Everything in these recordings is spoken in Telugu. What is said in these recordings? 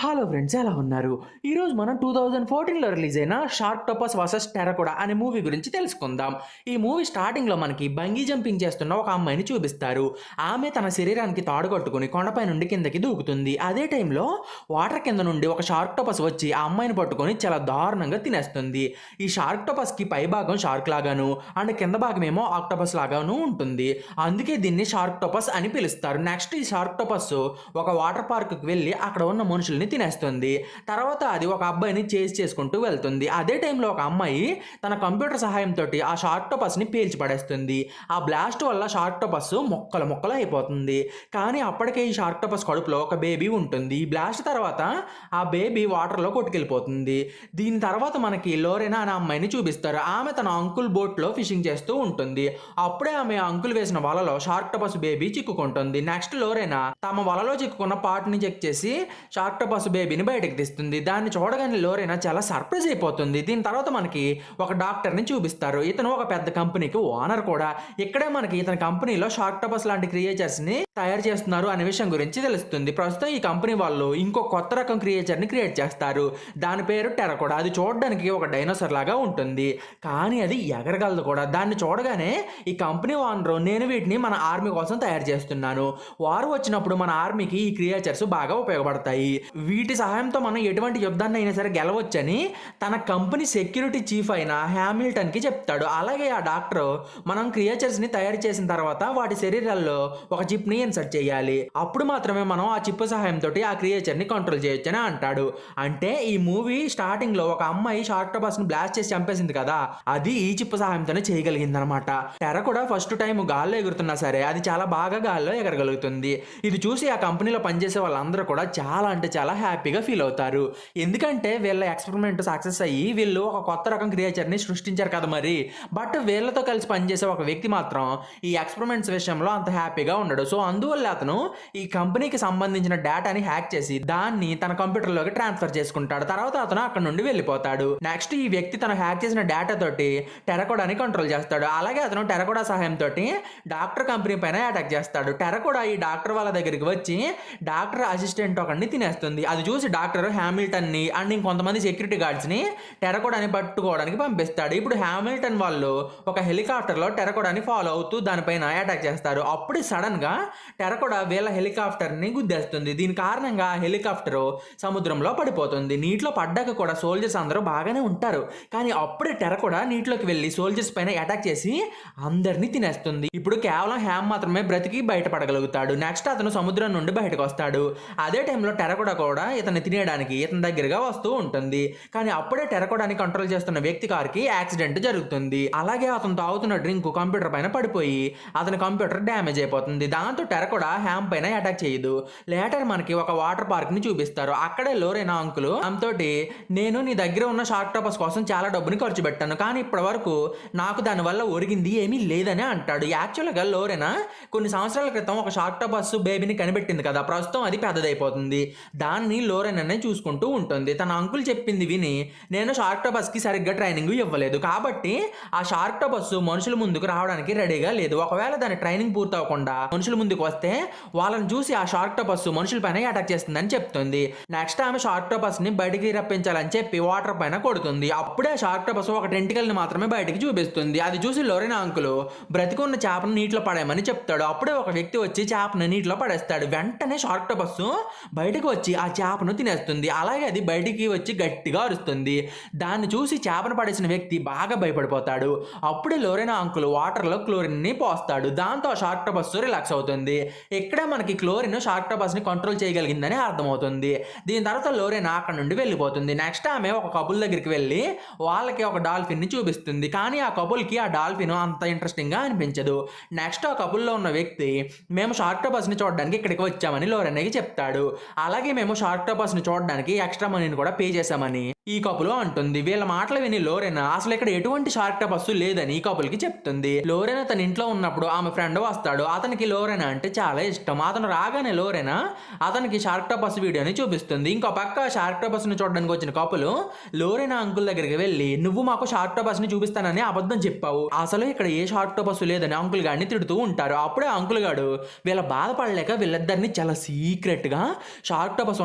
హలో ఫ్రెండ్స్ ఎలా ఉన్నారు ఈరోజు మనం టూ థౌజండ్ ఫోర్టీన్లో రిలీజ్ అయిన షార్క్ టోపస్ వర్సెస్ టెరకోడా అనే మూవీ గురించి తెలుసుకుందాం ఈ మూవీ స్టార్టింగ్లో మనకి బంగీ జంపింగ్ చేస్తున్న ఒక అమ్మాయిని చూపిస్తారు ఆమె తన శరీరానికి తాడు కట్టుకుని కొండపై నుండి కిందకి దూకుతుంది అదే టైంలో వాటర్ కింద నుండి ఒక షార్క్ టోపస్ వచ్చి ఆ అమ్మాయిని పట్టుకొని చాలా దారుణంగా తినేస్తుంది ఈ షార్క్ టోపస్కి పై భాగం షార్క్ లాగాను అండ్ కింద భాగం ఏమో ఆక్టోపస్ లాగాను ఉంటుంది అందుకే దీన్ని షార్క్ టోపస్ అని పిలుస్తారు నెక్స్ట్ ఈ షార్క్ టోపస్ ఒక వాటర్ పార్క్కి వెళ్ళి అక్కడ ఉన్న మనుషుల్ని తినేస్తుంది తర్వాత అది ఒక అబ్బాయిని చేజ్ చేసుకుంటూ వెళ్తుంది అదే టైంలో ఒక అమ్మాయి తన కంప్యూటర్ సహాయంతో ఆ షార్క్ టోపస్ని పేల్చి పడేస్తుంది ఆ బ్లాస్ట్ వల్ల షార్క్ టోపస్ మొక్కలు మొక్కలు అయిపోతుంది కానీ అప్పటికే ఈ షార్క్ టోపస్ కడుపులో ఒక బేబీ ఉంటుంది ఈ బ్లాస్ట్ తర్వాత ఆ బేబీ వాటర్లో కొట్టుకెళ్ళిపోతుంది దీని తర్వాత మనకి లోరెనా అనే అమ్మాయిని చూపిస్తారు ఆమె తన అంకుల్ బోట్లో ఫిషింగ్ చేస్తూ ఉంటుంది అప్పుడే ఆమె అంకుల్ వేసిన వలలో షార్క్ టోపస్ బేబీ చిక్కుకుంటుంది నెక్స్ట్ లోరెనా తమ వలలో చిక్కుకున్న పార్ట్ని చెక్ చేసి షార్క్ టోపస్ బేబీని బయటకు తీస్తుంది దాన్ని చూడగానే లోరెనా చాలా సర్ప్రైజ్ అయిపోతుంది దీని తర్వాత మనకి ఒక డాక్టర్ని చూపిస్తారు ఇతను ఒక పెద్ద కంపెనీకి ఓనర్ కూడా ఇక్కడే మనకి ఇతని కంపెనీలో షార్క్ టోపస్ లాంటి క్రియేచర్స్ని తయారు చేస్తున్నారు అనే విషయం గురించి తెలుస్తుంది ప్రస్తుతం ఈ కంపెనీ వాళ్ళు ఇంకో కొత్త రకం క్రియేచర్ని క్రియేట్ చేస్తారు దాని పేరు టెరకోడా అది చూడడానికి ఒక డైనోసర్ లాగా ఉంటుంది కానీ అది ఎగరగలదు కూడా దాన్ని చూడగానే ఈ కంపెనీ ఓనరు నేను వీటిని మన ఆర్మీ కోసం తయారు చేస్తున్నాను వారు వచ్చినప్పుడు మన ఆర్మీకి ఈ క్రియేచర్స్ బాగా ఉపయోగపడతాయి వీటి సహాయంతో మనం ఎటువంటి యుద్ధాన్ని అయినా సరే గెలవచ్చని తన కంపెనీ సెక్యూరిటీ చీఫ్ అయిన హ్యామిల్టన్కి చెప్తాడు అలాగే ఆ డాక్టర్ మనం క్రియేచర్స్ని తయారు చేసిన తర్వాత వాటి శరీరాల్లో ఒక చిప్ని ఇన్సర్ట్ చేయాలి అప్పుడు మాత్రమే మనం ఆ చిప్ సహాయంతో ఆ క్రియేచర్ని కంట్రోల్ చేయొచ్చని అంటాడు అంటే ఈ మూవీ స్టార్టింగ్ లో ఒక అమ్మాయి షార్క్ టోపస్ ని బ్లాస్ట్ చేసి చంపేసింది కదా అది ఈ చిప్ సహాయంతోనే చేయగలిగింది అనమాట టెర కూడా ఫస్ట్ టైం గాల్లో ఎగురుతున్నా సరే అది చాలా బాగా గాల్లో ఎగరగలుగుతుంది ఇది చూసి ఆ కంపెనీలో పనిచేసే వాళ్ళందరూ కూడా చాలా అంటే చాలా హ్యాపీగా ఫీల్ అవుతారు ఎందుకంటే వీళ్ళ ఎక్స్పెరిమెంట్ సక్సెస్ అయ్యి వీళ్ళు ఒక కొత్త రకం క్రియేచర్ని సృష్టించారు కదా మరి బట్ వీళ్ళతో కలిసి పనిచేసే ఒక వ్యక్తి మాత్రం ఈ ఎక్స్పెరిమెంట్స్ విషయంలో అంత హ్యాపీగా ఉండడు సో అందువల్ల అతను ఈ కంపెనీకి సంబంధించిన డేటాని హ్యాక్ చేసి దాన్ని తన కంప్యూటర్లోకి ట్రాన్స్ఫర్ చేసుకుంటాడు తర్వాత అతను అక్కడ నుండి వెళ్ళిపోతాడు నెక్స్ట్ ఈ వ్యక్తి తను హ్యాక్ చేసిన డేటా తోటి టెరకోడాని కంట్రోల్ చేస్తాడు అలాగే అతను టెరకోడా సహాయంతో డాక్టర్ కంపెనీ పైన అటాక్ చేస్తాడు టెరకోడా ఈ డాక్టర్ వాళ్ళ దగ్గరికి వచ్చి డాక్టర్ అసిస్టెంట్ ఒకరిని తినేస్తుంది అది చూసి డాక్టర్ హ్యామిల్టన్ని అండ్ ఇంకొంతమంది సెక్యూరిటీ గార్డ్స్ని టెరకోడాని పట్టుకోవడానికి పంపిస్తాడు ఇప్పుడు హ్యామిల్టన్ వాళ్ళు ఒక హెలికాప్టర్లో టెరకోడాని ఫాలో అవుతూ దానిపైన అటాక్ చేస్తారు అప్పుడు సడన్గా టెరకోడా వీళ్ళ హెలికాప్టర్ని గుద్దేస్తుంది దీని కారణంగా ఆ హెలికాప్టర్ సముద్రంలో పడిపోతుంది నీటిలో పడ్డాక కూడా సోల్జర్స్ అందరూ బాగానే ఉంటారు కానీ అప్పుడే టెరకోడా నీటిలోకి వెళ్ళి సోల్జర్స్ పైన అటాక్ చేసి అందరినీ తినేస్తుంది ఇప్పుడు కేవలం హ్యామ్ మాత్రమే బ్రతికి బయటపడగలుగుతాడు నెక్స్ట్ అతను సముద్రం నుండి బయటకు వస్తాడు అదే టైంలో టెరకోడా కూడా ఇతన్ని తినేయడానికి ఇతని దగ్గరగా వస్తూ ఉంటుంది కానీ అప్పుడే టెరకోడాని కంట్రోల్ చేస్తున్న వ్యక్తి కార్కి యాక్సిడెంట్ జరుగుతుంది అలాగే అతను తాగుతున్న డ్రింక్ కంప్యూటర్ పైన పడిపోయి అతని కంప్యూటర్ డ్యామేజ్ అయిపోతుంది దాంతో టెరకోడా హ్యామ్ పైన అటాక్ చేయదు లేటర్ మనకి ఒక వాటర్ పార్క్ ని చూపిస్తారు అక్కడే లోరేనా అంకులు ఆమెతోటి నేను నీ దగ్గర ఉన్న షార్క్ టోపస్ కోసం చాలా డబ్బుని ఖర్చు పెట్టాను కానీ ఇప్పటి వరకు నాకు దానివల్ల ఒరిగింది ఏమీ లేదని అంటాడు యాక్చువల్గా లోరేనా కొన్ని సంవత్సరాల క్రితం ఒక షార్క్ టోపస్ బేబీని కనిపెట్టింది కదా ప్రస్తుతం అది పెద్దదైపోతుంది దాన్ని లోరెననే చూసుకుంటూ ఉంటుంది తన అంకుల్ చెప్పింది విని నేను షార్క్ టోపస్కి సరిగ్గా ట్రైనింగ్ ఇవ్వలేదు కాబట్టి ఆ షార్క్ టోపస్ మనుషుల ముందుకు రావడానికి రెడీగా లేదు ఒకవేళ దాని ట్రైనింగ్ పూర్తి అవ్వకుండా మనుషుల ముందుకు వస్తే వాళ్ళని చూసి ఆ షార్క్ టోపస్ మనుషుల పైన అటాక్ చేస్తుందని చెప్తుంది నెక్స్ట్ ఆమె షార్క్ టోపస్ ని బయటికి రప్పించాలని చెప్పి వాటర్ పైన కొడుతుంది అప్పుడే షార్క్ టోపస్ ఒక టెంటికల్ ని మాత్రమే బయటికి చూపిస్తుంది అది చూసి లోరెన్ అంకులు బ్రతికున్న చేపను నీటిలో పడేయమని చెప్తాడు అప్పుడే ఒక వ్యక్తి వచ్చి చేపను నీటిలో పడేస్తాడు వెంటనే షార్క్ టోపస్ బయటకు వచ్చి ఆ చేపను తినేస్తుంది అలాగే అది బయటికి వచ్చి గట్టిగా అరుస్తుంది దాన్ని చూసి చేపను పడేసిన వ్యక్తి బాగా భయపడిపోతాడు అప్పుడే లోరెనా అంకుల్ వాటర్లో క్లోరిన్ని పోస్తాడు దాంతో ఆ షార్క్ టోపస్ రిలాక్స్ అవుతుంది ఇక్కడే మనకి క్లోరిన్ షార్క్ టోపస్ని కంట్రోల్ చేయగలిగిందని అర్థమవుతుంది దీని తర్వాత లోరెనా అక్కడ నుండి వెళ్ళిపోతుంది నెక్స్ట్ ఆమె ఒక కపుల్ దగ్గరికి వెళ్ళి వాళ్ళకి ఒక డాల్ఫిన్ని చూపిస్తుంది కానీ ఆ కపుల్కి ఆ డాల్ఫిన్ అంత ఇంట్రెస్టింగ్గా అనిపించదు నెక్స్ట్ ఆ కపుల్లో ఉన్న వ్యక్తి మేము షార్క్ టోపస్ని చూడడానికి ఇక్కడికి వచ్చామని లోరెనాకి చెప్తాడు అలాగే మేము షార్క్ టోపస్ని చూడడానికి ఎక్స్ట్రా మనీని కూడా పే చేశామని ఈ కపులు అంటుంది వీళ్ళ మాటలు విని లోరెనా అసలు ఇక్కడ ఎటువంటి షార్క్ టోపస్ లేదని ఈ కపుల్కి చెప్తుంది లోరెనా తన ఇంట్లో ఉన్నప్పుడు ఆమె ఫ్రెండ్ వస్తాడు అతనికి లోరెనా అంటే చాలా ఇష్టం అతను రాగానే లోరెనా అతనికి షార్క్ టోపస్ వీడియోని చూపిస్తుంది ఇంకో పక్క షార్క్ టోపస్ ని చూడడానికి వచ్చిన కపులు లోరెనా అంకుల్ దగ్గరికి వెళ్ళి నువ్వు మాకు షార్క్ టోపస్ ని చూపిస్తానని అబద్ధం చెప్పావు అసలు ఇక్కడ ఏ షార్క్ టోపస్ లేదని అంకుల్ గాడిని తిడుతూ ఉంటారు అప్పుడే అంకుల్ గాడు వీళ్ళ బాధపడలేక వీళ్ళిద్దరిని చాలా సీక్రెట్ గా షార్క్ టోపస్ ఉన్న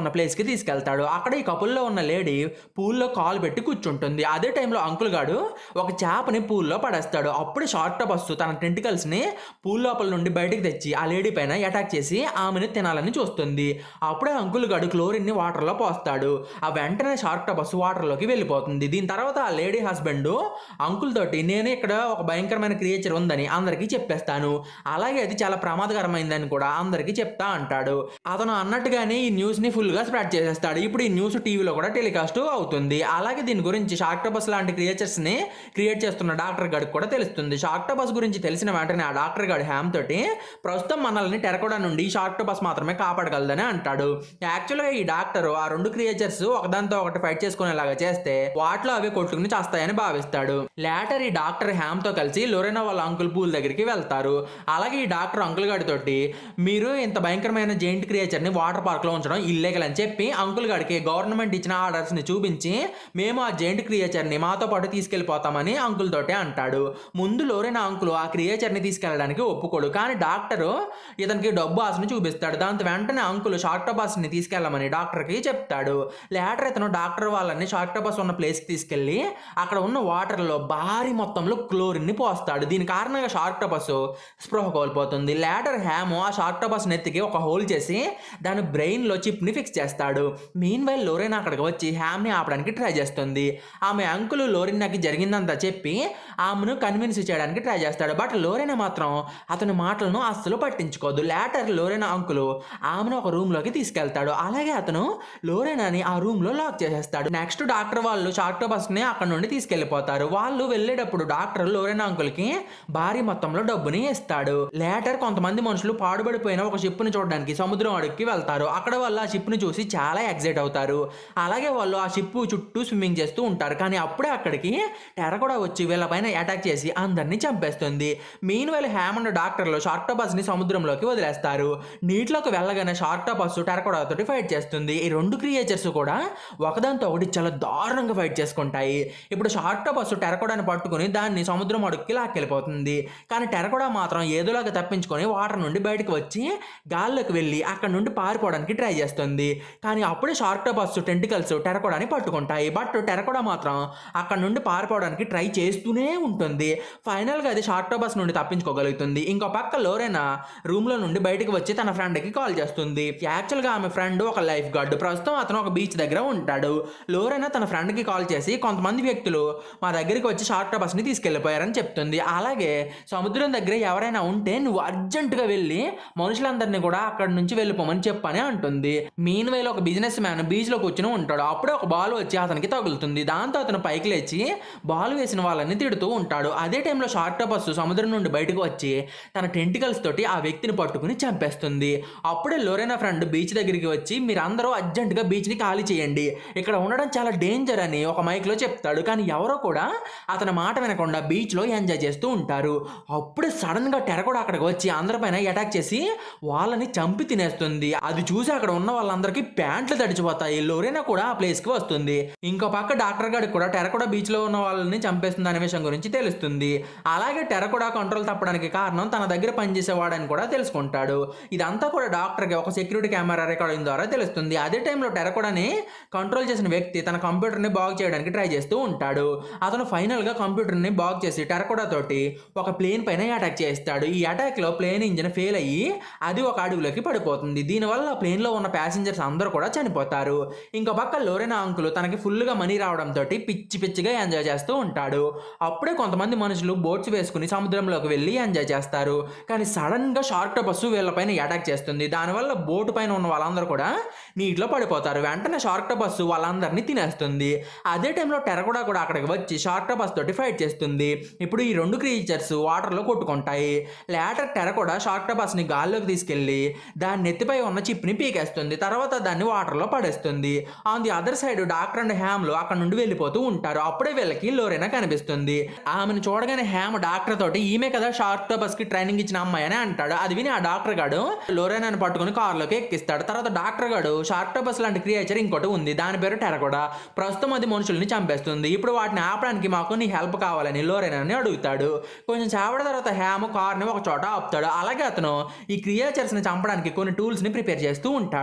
ఉన్న ప్లేస్కి తీసుకెళ్తాడు అక్కడ ఈ కపుల్లో ఉన్న లేడీ పూల్లో కాలు పెట్టి కూర్చుంటుంది అదే టైంలో అంకుల్ గాడు ఒక చేపని పూల్లో పడేస్తాడు అప్పుడు షార్ట్ బస్సు తన టెంటికల్స్ని పూల్ లోపల నుండి బయటికి తెచ్చి ఆ లేడీ పైన అటాక్ చేసి ఆమెను తినాలని చూస్తుంది అప్పుడే అంకుల్ గాడు క్లోరిన్ని వాటర్లో పోస్తాడు ఆ వెంటనే షార్క్ బస్సు వాటర్లోకి వెళ్ళిపోతుంది దీని తర్వాత ఆ లేడీ హస్బెండ్ అంకుల్ తోటి నేను ఇక్కడ ఒక భయంకరమైన క్రియేచర్ ఉందని అందరికీ చెప్పేస్తాను అలాగే అది చాలా ప్రమాదకరమైందని కూడా అందరికీ చెప్తా అంటాడు అతను అన్నట్టుగానే ఈ న్యూస్ ని ఫుల్ గా స్ప్రెడ్ చేసేస్తాడు ఇప్పుడు ఈ న్యూస్ టీవీలో కూడా టెలికాస్ట్ అవుతుంది అలాగే దీని గురించి షార్క్టోబస్ లాంటి క్రియేచర్స్ ని క్రియేట్ చేస్తున్న డాక్టర్ గడికి కూడా తెలుస్తుంది షార్క్టోబస్ గురించి తెలిసిన వెంటనే ఆ డాక్టర్ గడి హ్యామ్ తోటి ప్రస్తుతం మనల్ని టెరకోడా నుండి షార్క్టోబస్ మాత్రమే కాపాడగలదని అంటాడు యాక్చువల్గా ఈ డాక్టర్ ఆ రెండు క్రియేచర్స్ ఒకదాంతో ఒకటి ఫైట్ చేసుకునేలాగా చేస్తే వాటిలో అవి కొట్టుకుని చేస్తాయని భావిస్తాడు లేటర్ ఈ డాక్టర్ హ్యామ్ తో కలిసి లొరెనా వాళ్ళ అంకుల్ పూల్ దగ్గరికి వెళ్తారు అలాగే ఈ డాక్టర్ అంకుల్ గాడి తోటి మీరు ఇంత భయంకరమైన జెయింట్ క్రియేచర్ ని వాటర్ పార్క్ లో ఉంచడం ఇల్లీగల్ అని చెప్పి అంకుల్ గాడికి గవర్నమెంట్ ఇచ్చిన ఆర్డర్స్ ని చూపించి మేము ఆ జెయింట్ క్రియేచర్ ని మాతో పాటు తీసుకెళ్లిపోతామని అంకుల్ తోటే అంటాడు ముందు లోరెనా అంకుల్ ఆ క్రియేచర్ ని తీసుకెళ్ళడానికి ఒప్పుకోడు కానీ డాక్టర్ ఇతనికి డబ్బు ఆశని చూపిస్తాడు దాంతో వెంటనే అంకుల్ షార్క్టోబాస్ ని తీసుకెళ్ళమని డాక్టర్ కి చెప్తాడు లేటర్ ఇతను డాక్టర్ వాళ్ళని షార్క్టోబాస్ ఉన్న ప్లేస్ కి తీసుకెళ్లి అక్కడ ఉన్న వాటర్ లో భారీ మొత్తంలో క్లోరిన్ ని పోస్తాడు దీని కారణంగా షార్క్టోబస్ స్పృహ కోల్పోతుంది లేటర్ హ్యామ్ ఆ షార్క్టోబస్ నెత్తికి ఒక హోల్ చేసి దాని బ్రెయిన్ లో చిప్ ని ఫిక్స్ చేస్తాడు మీన్ వైల్ లోరెన్ అక్కడికి వచ్చి హ్యామ్ ని ఆపడానికి ట్రై చేస్తుంది ఆమె అంకుల్ లోరెనాకి జరిగిందంతా చెప్పి ఆమెను కన్విన్స్ చేయడానికి ట్రై చేస్తాడు బట్ లోరెనా మాత్రం అతని మాటలను అస్సలు పట్టించుకోదు లేటర్ లోరెనా అంకులు ఆమెను ఒక రూమ్ లోకి తీసుకెళ్తాడు అలాగే అతను లోరెనాని ఆ రూమ్ లో లాక్ చేసేస్తాడు నెక్స్ట్ డాక్టర్ వాళ్ళు షార్క్టోబస్ ని అక్కడ నుండి తీసుకెళ్లిపోతారు వాళ్ళు వెళ్ళేటప్పుడు డాక్టర్ లోరెనా అంకుల్ కి భారీ మొత్తంలో డబ్బుని ఇస్తాడు లేటర్ కొంతమంది మనుషులు పాడుబడిపోయిన ఒక షిప్ ని చూడడానికి సముద్రం అడుగుకి వెళ్తారు అక్కడ వాళ్ళు ఆ షిప్ ని చూసి చాలా ఎగ్జైట్ అవుతారు అలాగే వాళ్ళు ఆ షిప్ చుట్టూ స్విమ్మింగ్ చేస్తూ ఉంటారు కానీ అప్పుడే అక్కడికి టెర కూడా వచ్చి వీళ్ళపైన అటాక్ చేసి అందరినీ చంపేస్తుంది మీన్ వేళ హ్యామండ్ డాక్టర్లు షార్క్టోబస్ ని సముద్రంలోకి వదిలేస్తారు నీటిలోకి వెళ్ళగానే షార్క్టోబస్ టెరకోడా తోటి ఫైట్ చేస్తుంది ఈ రెండు క్రియేచర్స్ కూడా ఒకదాంతో ఒకటి చాలా దారుణంగా ఫైట్ చేసుకుంటాయి ఇప్పుడు షార్క్టోబస్ టెరకోడాని పట్టుకుని దాన్ని సముద్రం అడుగుకి లాక్కెళ్ళిపోతుంది కానీ టెరకోడా మాత్రం ఏదోలాగా తప్పించుకొని వాటర్ నుండి బయటకు వచ్చి గాల్లోకి వెళ్ళి అక్కడ నుండి పారిపోవడానికి ట్రై చేస్తుంది కానీ అప్పుడే షార్క్టోబస్ టెంటికల్స్ టెరకోడాని పట్టుకుంటాయి బట్ టెరకోడా మాత్రం అక్కడ నుండి పారిపోవడానికి ట్రై చేస్తూనే ఉంటుంది ఫైనల్గా అది షార్క్టోబస్ నుండి తప్పించుకోగలుగుతుంది ఇంకో పక్క లోరేనా రూమ్లో నుండి బయటకు వచ్చి తన ఫ్రెండ్కి కాల్ చేస్తుంది యాక్చువల్గా ఆమె ఫ్రెండ్ ఒక లైఫ్ గార్డ్ ప్రస్తుతం అతను ఒక బీచ్ దగ్గర ఉంటాడు లోరేనా తన ఫ్రెండ్కి కాల్ చేసి కొంతమంది వ్యక్తులు మా దగ్గరికి వచ్చి షార్క్టోబస్ని తీసుకెళ్ళిపోయారని చెప్తుంది అలాగే సముద్రం దగ్గర ఎవరైనా ఉంటే నువ్వు అర్జెంటుగా వెళ్ళి మనుషులందరినీ కూడా అక్కడ నుంచి వెళ్ళిపోమని చెప్పని అంటుంది మీన్ వేలో ఒక బిజినెస్ మ్యాన్ బీచ్లో కూర్చుని ఉంటాడు అప్పుడే ఒక బాల్ వచ్చి అతనికి తగులుతుంది దాంతో అతను పైకి లేచి బాల్ వేసిన వాళ్ళని తిడుతూ ఉంటాడు అదే టైంలో షార్క్టోబస్ సముద్రం నుండి బయటకు వచ్చి తన టెంటికల్స్ తోటి ఆ వ్యక్తిని పట్టుకుని చంపేస్తుంది అప్పుడే లోరేనా ఫ్రెండ్ బీచ్ దగ్గరికి వచ్చి మీరందరూ అర్జెంటుగా బీచ్ని ఖాళీ చేయండి ఇక్కడ ఉండడం చాలా డేంజర్ అని ఒక మైక్లో చెప్తాడు కానీ ఎవరో కూడా అతని మాట వినకుండా బీచ్లో ఎంజాయ్ చేస్తూ ఉంటారు అప్పుడే సడన్గా టెరకోడ అక్కడికి వచ్చి అందరిపైన అటాక్ చేసి వాళ్ళని చంపి తినేస్తుంది అది చూసి అక్కడ ఉన్న వాళ్ళందరికీ ప్యాంట్లు తడిచిపోతాయి లోరేనా కూడా ఆ ప్లేస్కి వస్తుంది ఇంకో పక్క డాక్టర్ గారికి కూడా టెరకోడ బీచ్లో ఉన్న వాళ్ళని చంపేస్తుంది అనే విషయం గురించి తెలుస్తుంది అలాగే టెరకోడా కంట్రోల్ తప్పడానికి కారణం తన దగ్గర పనిచేసేవాడని కూడా తెలుసుకుంటాడు ఇదంతా కూడా డాక్టర్కి ఒక సెక్యూరిటీ కెమెరా రికార్డింగ్ ద్వారా తెలుస్తుంది అదే టైంలో టెరకోడాని కంట్రోల్ చేసిన వ్యక్తి తన కంప్యూటర్ని బాగు చేయడానికి ట్రై చేస్తూ ఉంటాడు అతను ఫైనల్గా కంప్యూటర్ని బాగు చేసి టెరకోడా తోటి ఒక ప్లేన్ పైన అటాక్ చేస్తాడు ఈ అటాక్లో ప్లేన్ ఇంజిన్ ఫెయిల్ అయ్యి అది ఒక అడుగులోకి పడిపోతుంది దీనివల్ల ప్లేన్లో ఉన్న ప్యాసింజర్స్ అందరూ కూడా చనిపోతారు ఇంకో పక్క లోరెనా అంకులు తనకి ఫుల్గా మనీ రావడంతో పిచ్చి పిచ్చిగా ఎంజాయ్ చేస్తూ ఉంటాడు అప్పుడే కొంతమంది మనుషులు బోట్స్ వేసుకుని సముద్రంలోకి వెళ్ళి ఎంజాయ్ చేస్తారు కానీ సడన్గా షార్క్ బస్సు వీళ్ళపైన అటాక్ చేస్తుంది దానివల్ల బోటు పైన ఉన్న వాళ్ళందరూ కూడా నీటిలో పడిపోతారు వెంటనే షార్క్ బస్సు వాళ్ళందరినీ తినేస్తుంది అదే టైంలో టెరకోడా కూడా అక్కడికి వచ్చి షార్క్ బస్ తోటి ఫైట్ చేస్తుంది ఇప్పుడు ఈ రెండు క్రీచర్స్ వాటర్లో కొట్టుకుంటాయి లేటర్ టెరకోడా షార్క్ బస్ని గాల్లోకి తీసుకెళ్ళి దాని నెత్తిపై ఉన్న చిప్ని పీకేస్తుంది తర్వాత దాన్ని వాటర్లో పడేస్తుంది on the other side doctor and హ్యామ్లు అక్కడ నుండి వెళ్ళిపోతూ ఉంటారు అప్పుడే వీళ్ళకి లోరేనా కనిపిస్తుంది ఆమెను చూడగానే హ్యామ్ డాక్టర్ తోటి ఈమె కదా షార్క్ బస్ కి ట్రైనింగ్ ఇచ్చిన అమ్మాయి అని అంటాడు అది విని ఆ డాక్టర్ గాడు లోరేనాని పట్టుకుని కారులోకి ఎక్కిస్తాడు తర్వాత డాక్టర్ గాడు షార్క్ బస్ లాంటి క్రియేచర్ ఇంకోటి ఉంది దాని పేరు టెరకోడా ప్రస్తుతం అది మనుషుల్ని చంపేస్తుంది ఇప్పుడు వాటిని ఆపడానికి మాకు నీ హెల్ప్ కావాలని లోరేనాని అడుగుతాడు కొంచెం సేపటి తర్వాత హ్యామ్ కార్ని ఒక చోట ఆపుతాడు అలాగే అతను ఈ క్రియేచర్స్ ని చంపడానికి కొన్ని టూల్స్ ని ప్రిపేర్ చేస్తూ ఉంటాడు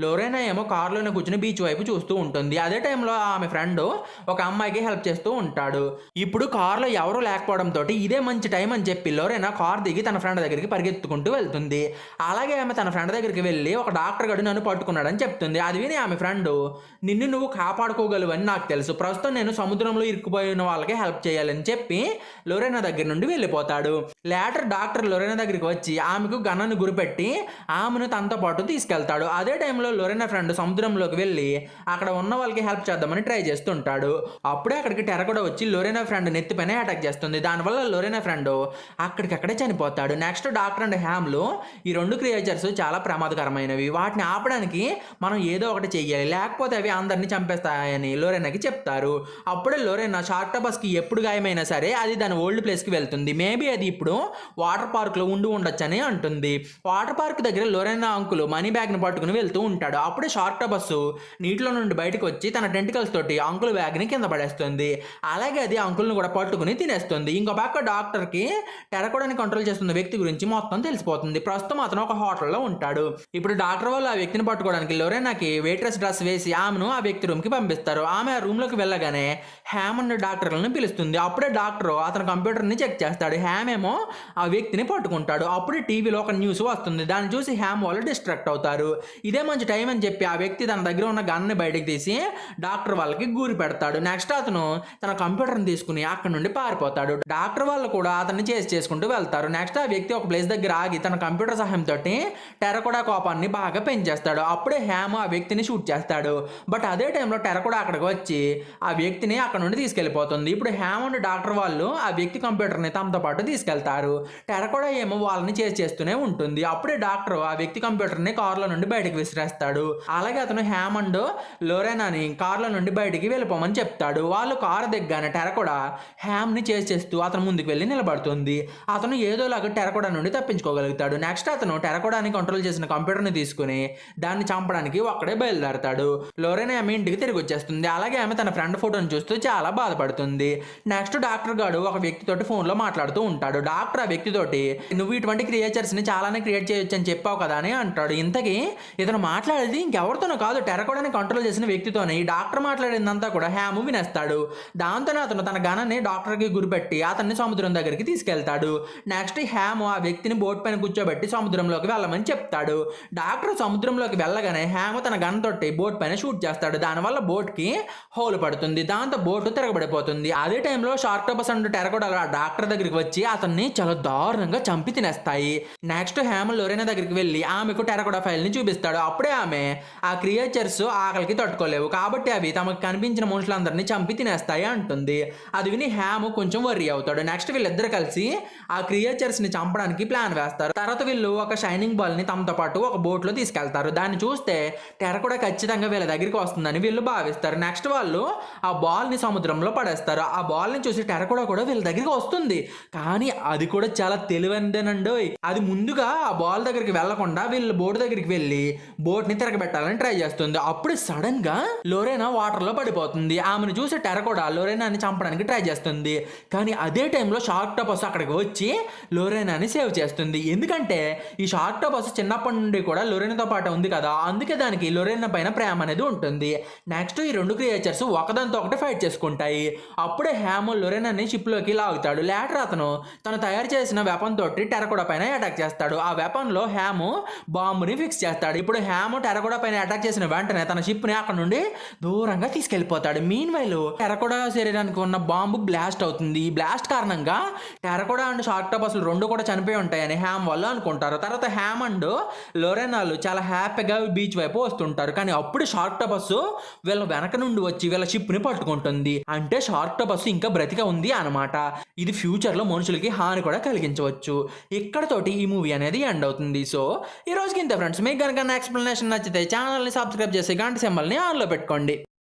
లోరేనా ఏమో కారులోనే కూర్చుని బీచ్ వైపు చూస్తూ ఉంటుంది అదే టైంలో ఆమె ఫ్రెండ్ ఒక అమ్మాయికి హెల్ప్ చేస్తూ ఉంటాడు ఇప్పుడు కారులో ఎవరు లేకపోవడంతో ఇదే మంచి టైం అని చెప్పి లోరేనా కార్ దిగి తన ఫ్రెండ్ దగ్గరికి పరిగెత్తుకుంటూ వెళ్తుంది అలాగే ఆమె తన ఫ్రెండ్ దగ్గరికి వెళ్ళి ఒక డాక్టర్ గడు నన్ను పట్టుకున్నాడని చెప్తుంది అది విని ఆమె ఫ్రెండ్ నిన్ను నువ్వు కాపాడుకోగలవని నాకు తెలుసు ప్రస్తుతం నేను సముద్రంలో ఇరుక్కుపోయిన వాళ్ళకి హెల్ప్ చేయాలని చెప్పి లొరేనా దగ్గర నుండి వెళ్ళిపోతాడు లేటర్ డాక్టర్ లొరేనా దగ్గరికి వచ్చి ఆమెకు గన్నను గురిపెట్టి ఆమెను తనతో పాటు తీసుకెళ్తాడు అదే టైంలో లొరేనా ఫ్రెండ్ సముద్రంలోకి వెళ్ళి అక్కడ ఉన్న వాళ్ళకి హెల్ప్ చేద్దామని ట్రై చేస్తుంటాడు అప్పుడే అక్కడికి టెర కూడా వచ్చి లొరేనా ఫ్రెండ్ నెత్తిపైన అటాక్ చేస్తుంది దానివల్ల లొరేనా ఫ్రెండ్ అక్కడికక్కడే చనిపోతాడు నెక్స్ట్ డాక్టర్ అండ్ హ్యామ్లు ఈ రెండు క్రియేచర్స్ చాలా ప్రమాదకరమైనవి వాటిని ఆపడానికి మనం ఏదో ఒకటి చెయ్యాలి లేకపోతే అవి అందరినీ చంపేస్తాయని లోరెనాకి చెప్తారు అప్పుడే లోరెనా షార్టబస్కి ఎప్పుడు గాయమైనా సరే అది దాని ఓల్డ్ ప్లేస్కి వెళ్తుంది మేబీ అది ఇప్పుడు వాటర్ పార్క్లో ఉండి ఉండొచ్చని అంటుంది వాటర్ పార్క్ దగ్గర లోరెనా అంకులు మనీ బ్యాగ్ని పట్టుకుని వెళ్తూ ఉంటాడు అప్పుడే షార్టబస్ నీటిలో నుండి బయటకు వచ్చి తన టెంటికల్స్ తోటి అంకుల్ బ్యాగ్ని కింద పడేస్తుంది అలాగే అది అంకుల్ని కూడా పట్టుకుని తినేస్తుంది ఇంకో పక్క డాక్టర్కి టెరకోడాని కంట్రోల్ చేస్తున్న వ్యక్తి గురించి మొత్తం తెలిసిపోతుంది ప్రస్తుతం అతను ఒక హోటల్లో ఉంటాడు ఇప్పుడు డాక్టర్ వాళ్ళు ఆ వ్యక్తిని పట్టుకోవడానికి లొరేనాకి వెయిట్రెస్ డ్రెస్ వేసి ఆమెను ఆ వ్యక్తి రూమ్కి పంపిస్తారు ఆమె ఆ రూమ్లోకి వెళ్ళగానే హ్యామ్ అండ్ డాక్టర్లను పిలుస్తుంది అప్పుడే డాక్టర్ అతని కంప్యూటర్ని చెక్ చేస్తాడు హ్యామ్ ఏమో ఆ వ్యక్తిని పట్టుకుంటాడు అప్పుడే టీవీలో ఒక న్యూస్ వస్తుంది దాన్ని చూసి హ్యామ్ వాళ్ళు డిస్ట్రాక్ట్ అవుతారు ఇదే మంచి టైం అని చెప్పి ఆ వ్యక్తి తన దగ్గర ఉన్న గన్ని బయటకు తీసి డాక్టర్ వాళ్ళకి గూరి పెడతాడు నెక్స్ట్ అతను తన కంప్యూటర్ని తీసుకుని అక్కడ నుండి పారిపోతాడు డాక్టర్ వాళ్ళు కూడా అతన్ని చేసి చేసుకుంటూ వెళ్తారు నెక్స్ట్ ఆ వ్యక్తి ఒక ప్లేస్ దగ్గర ఆగి తన కంప్యూటర్ సహాయంతో టెరకోడా కోపాన్ని బాగా పెంచేస్తాడు అప్పుడే హ్యామ్ ఆ వ్యక్తిని షూట్ చేస్తాడు బట్ అదే టైంలో టెరకోడా అక్కడికి వచ్చి ఆ వ్యక్తిని అక్కడ నుండి తీసుకెళ్ళిపోతుంది ఇప్పుడు హ్యామ్ అండ్ డాక్టర్ వాళ్ళు ఆ వ్యక్తి కంప్యూటర్ని తమతో పాటు తీసుకెళ్తారు టెరకోడా ఏమో వాళ్ళని చేసి చేస్తూనే ఉంటుంది అప్పుడే డాక్టర్ ఆ వ్యక్తి కంప్యూటర్ని కార్లో నుండి బయటకు విసిరేస్తాడు అలాగే అతను హ్యామ్ అండ్ లోరేనాని కార్లో నుండి బయటికి వెళ్ళిపోమని చెప్తాడు వాళ్ళు కారు దిగ్గానే టెరకోడా హ్యామ్ని చేసి చేస్తూ అతను ముందుకు వెళ్ళి నిలబడుతుంది అతను ఏదోలాగా టెరకోడా నుండి తప్పించుకోగలుగుతాడు నెక్స్ట్ అతను టెరకోడాని కంట్రోల్ చేసిన కంప్యూటర్ని తీసుకుని దాన్ని చంపడానికి ఒక్కడే బయలుదేరతాడు లోరేనా ఆమె ఇంటికి తిరిగి వచ్చేస్తుంది అలాగే ఆమె తన ఫ్రెండ్ ఫోటోని చూస్తూ చాలా బాధపడుతుంది నెక్స్ట్ డాక్టర్ గాడు ఒక వ్యక్తితోటి ఫోన్లో మాట్లాడుతూ ఉంటాడు డాక్టర్ ఆ వ్యక్తితోటి నువ్వు ఇటువంటి క్రియేచర్స్ని చాలానే క్రియేట్ చేయొచ్చు అని చెప్పావు కదా అని అంటాడు ఇంతకీ ఇతను మాట్లాడేది ఇంకెవరితోనో కాదు టెరకోడాని కంట్రోల్ చేసిన వ్యక్తితోనే ఈ డాక్టర్ మాట్లాడిందంతా కూడా హ్యాము వినేస్తాడు దాంతోనే అతను తన గణని డాక్టర్కి గురిపెట్టి అతన్ని సముద్రం దగ్గరికి తీసుకెళ్తాడు నెక్స్ట్ హ్యాము ఆ వ్యక్తిని బోట్ పైన కూర్చోబెట్టి సముద్రంలోకి వెళ్ళమని చెప్తాడు డాక్టర్ సముద్రంలోకి వెళ్ళగానే హ్యాము తన గన్ తోటి బోట్ పైన షూట్ చేస్తాడు దానివల్ల బోట్కి హోల్ పడుతుంది దాంతో బోటు తిరగబడిపోతుంది అదే టైంలో షార్క్టోపస్ అండ్ టెరకోడాలు ఆ డాక్టర్ దగ్గరికి వచ్చి అతన్ని చాలా దారుణంగా చంపి తినేస్తాయి నెక్స్ట్ హ్యామ్ లొరేనా దగ్గరికి వెళ్ళి ఆమెకు టెరకోడా ఫైల్ ని చూపిస్తాడు అప్పుడే ఆమె ఆ క్రియేచర్స్ ఆకలికి తట్టుకోలేవు కాబట్టి అవి తమకు కనిపించిన మనుషులందరినీ చంపి తినేస్తాయి అంటుంది అది విని హ్యామ్ కొంచెం వర్రీ అవుతాడు నెక్స్ట్ వీళ్ళిద్దరు కలిసి ఆ క్రియేచర్స్ ని చంపడానికి ప్లాన్ వేస్తారు తర్వాత వీళ్ళు ఒక షైనింగ్ బాల్ ని తమతో పాటు ఒక బోట్ లో తీసుకెళ్తారు దాన్ని చూస్తే టెరకోడా ఖచ్చితంగా వీళ్ళ దగ్గరికి వస్తుందని వీళ్ళు భావిస్తారు నెక్స్ట్ వాళ్ళు ఆ బాల్ ని సముద్రంలో పడేస్తారు ఆ బాల్ ని చూసి టెరకోడా కూడా వీళ్ళ దగ్గరికి వస్తుంది కానీ అది కూడా చాలా తెలివైనదేనండి అది ముందుగా ఆ బాల్ దగ్గరికి వెళ్లకుండా వీళ్ళు బోట్ దగ్గరికి వెళ్ళి బోట్ ని తిరగబెట్టాలని ట్రై చేస్తుంది అప్పుడు సడన్ గా లోరేనా వాటర్ లో పడిపోతుంది ఆమెను చూసి టెరకోడా లోరేనాని చంపడానికి ట్రై చేస్తుంది కానీ అదే టైంలో షార్క్ టోపస్ అక్కడికి వచ్చి లోరేనాని సేవ్ చేస్తుంది ఎందుకంటే ఈ షార్క్ టోపస్ చిన్నప్పటి నుండి కూడా లొరేనాతో పాటు ఉంది కదా అందుకే దానికి లొరేనా పైన ప్రేమ అనేది ఉంటుంది నెక్స్ట్ ఈ రెండు క్రియేచర్స్ ఒకదానితో ఒకటి ఫైట్ చేసుకుంటాయి అప్పుడే హ్యామ్ లొరేనాని షిప్ లోకి లాగుతాడు లేటర్ అతను తను తయారు చేసిన వెపన్ తోటి టెరకోడా పైన అటాక్ చేస్తాడు ఆ వెపన్ లో హ్యామ్ బాంబుని ఫిక్స్ చేస్తాడు ఇప్పుడు హ్యామ్ టెరకోడా పైన అటాక్ చేసిన వెంటనే తన షిప్ ని అక్కడ నుండి దూరంగా తీసుకెళ్లిపోతాడు మీన్ వైల్ టెరకోడా శరీరానికి ఉన్న బాంబు బ్లాస్ట్ అవుతుంది ఈ బ్లాస్ట్ కారణంగా టెరకోడా అండ్ షార్క్ టోపస్లు రెండు కూడా చనిపోయి ఉంటాయని హ్యామ్ వాళ్ళు అనుకుంటారు తర్వాత హ్యామ్ అండ్ లొరెనాలు చాలా హ్యాపీగా బీచ్ వైపు వస్తుంటారు కానీ అప్పుడు షార్క్ టోపస్ వీళ్ళ వెనక నుండి వచ్చి వీళ్ళ షిప్ ని పట్టుకుంటుంది అంటే షార్క్ టోపస్ ఇంకా బ్రతిక ఉంది అనమాట ఇది ఫ్యూచర్ లో మనుషులకి హాని కూడా కలిగించవచ్చు ఇక్కడతోటి ఈ మూవీ అనేది ఎండ్ అవుతుంది సో ఈ రోజుకి ఇంత ఫ్రెండ్స్ మీకు కనుక ఎక్స్ప్లెనేషన్ నచ్చితే ఛానల్ని సబ్స్క్రైబ్ చేసి గంట సింబల్ని ఆన్లో పెట్టుకోండి